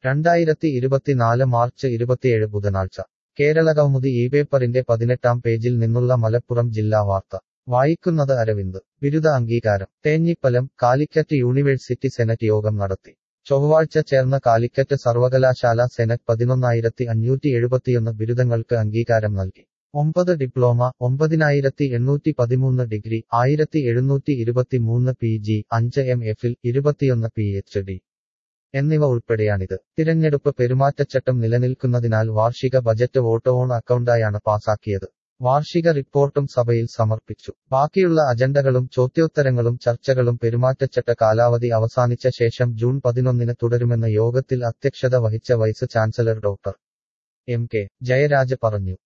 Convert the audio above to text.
രണ്ടായിരത്തി ഇരുപത്തിനാല് മാർച്ച് ഇരുപത്തിയേഴ് ബുധനാഴ്ച കേരള കൗമുദി ഈ പേപ്പറിന്റെ പതിനെട്ടാം പേജിൽ നിന്നുള്ള മലപ്പുറം ജില്ലാ വാർത്ത വായിക്കുന്നത് അരവിന്ദ് ബിരുദ അംഗീകാരം തേഞ്ഞിപ്പലം കാലിക്കറ്റ് യൂണിവേഴ്സിറ്റി സെനറ്റ് യോഗം നടത്തി ചൊവ്വാഴ്ച ചേർന്ന കാലിക്കറ്റ് സർവകലാശാല സെനറ്റ് പതിനൊന്നായിരത്തി അഞ്ഞൂറ്റി എഴുപത്തിയൊന്ന് ബിരുദങ്ങൾക്ക് അംഗീകാരം നൽകി ഒമ്പത് ഡിപ്ലോമ ഒമ്പതിനായിരത്തി എണ്ണൂറ്റി പതിമൂന്ന് ഡിഗ്രി ആയിരത്തി എഴുന്നൂറ്റി ഇരുപത്തിമൂന്ന് പി ജി അഞ്ച് എം എഫിൽ ഇരുപത്തിയൊന്ന് പി എച്ച് ഡി എന്നിവ ഉൾപ്പെടെയാണിത് തിരഞ്ഞെടുപ്പ് പെരുമാറ്റച്ചട്ടം നിലനിൽക്കുന്നതിനാൽ വാർഷിക ബജറ്റ് വോട്ട് ഓൺ അക്കൗണ്ടായാണ് പാസാക്കിയത് വാർഷിക റിപ്പോർട്ടും സഭയിൽ സമർപ്പിച്ചു ബാക്കിയുള്ള അജണ്ടകളും ചോദ്യോത്തരങ്ങളും ചർച്ചകളും പെരുമാറ്റച്ചട്ട കാലാവധി അവസാനിച്ച ശേഷം ജൂൺ പതിനൊന്നിന് തുടരുമെന്ന് യോഗത്തിൽ അധ്യക്ഷത വഹിച്ച vice chancellor doctor M K Jayaraj പറഞ്ഞു